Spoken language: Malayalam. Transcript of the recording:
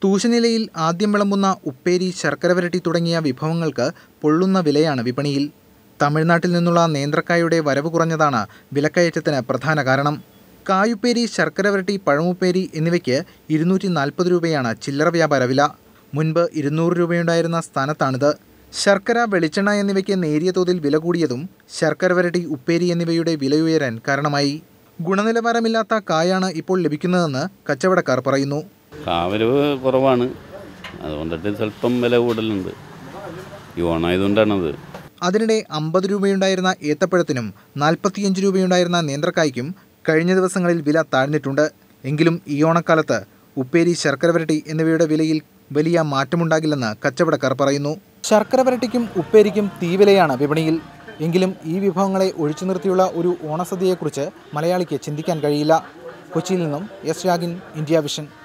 തൂശനിലയിൽ ആദ്യം വിളമ്പുന്ന ഉപ്പേരി ശർക്കര വരട്ടി തുടങ്ങിയ വിഭവങ്ങൾക്ക് പൊള്ളുന്ന വിലയാണ് വിപണിയിൽ തമിഴ്നാട്ടിൽ നിന്നുള്ള നേന്ത്രക്കായുടെ വരവ് കുറഞ്ഞതാണ് വിലക്കയറ്റത്തിന് പ്രധാന കാരണം കായുപ്പേരി ശർക്കര വരട്ടി പഴമുപ്പേരി എന്നിവയ്ക്ക് ഇരുന്നൂറ്റി നാൽപ്പത് രൂപയാണ് ചില്ലറ വ്യാപാര വില മുൻപ് ഇരുന്നൂറ് രൂപയുണ്ടായിരുന്ന സ്ഥാനത്താണിത് ശർക്കര വെളിച്ചെണ്ണ എന്നിവയ്ക്ക് നേരിയ തോതിൽ വില കൂടിയതും ശർക്കര വരട്ടി ഉപ്പേരി എന്നിവയുടെ വിലയുയരാൻ കാരണമായി ഗുണനിലവാരമില്ലാത്ത കായാണ് ഇപ്പോൾ ലഭിക്കുന്നതെന്ന് കച്ചവടക്കാർ പറയുന്നു കാവലവ് കുറവാണ് അതുകൊണ്ടിട്ട് സ്വല്പം വില കൂടുതലുണ്ട് ഈ ഓണായതുകൊണ്ടാണത് അതിനിടെ അമ്പത് രൂപയുണ്ടായിരുന്ന ഏത്തപ്പഴത്തിനും നാൽപ്പത്തിയഞ്ച് രൂപയുണ്ടായിരുന്ന നേന്ത്രക്കായ്ക്കും കഴിഞ്ഞ ദിവസങ്ങളിൽ വില താഴ്ന്നിട്ടുണ്ട് എങ്കിലും ഈ ഓണക്കാലത്ത് ഉപ്പേരി ശർക്കര വരട്ടി എന്നിവയുടെ വിലയിൽ വലിയ മാറ്റമുണ്ടാകില്ലെന്ന് കച്ചവടക്കാർ പറയുന്നു ശർക്കര വരട്ടിക്കും ഉപ്പേരിക്കും തീവിലയാണ് വിപണിയിൽ എങ്കിലും ഈ വിഭവങ്ങളെ ഒഴിച്ചു നിർത്തിയുള്ള ഒരു ഓണസദ്യയെക്കുറിച്ച് മലയാളിക്ക് ചിന്തിക്കാൻ കഴിയില്ല കൊച്ചിയിൽ നിന്നും എസ് രാഗിൻ ഇന്ത്യ വിഷൻ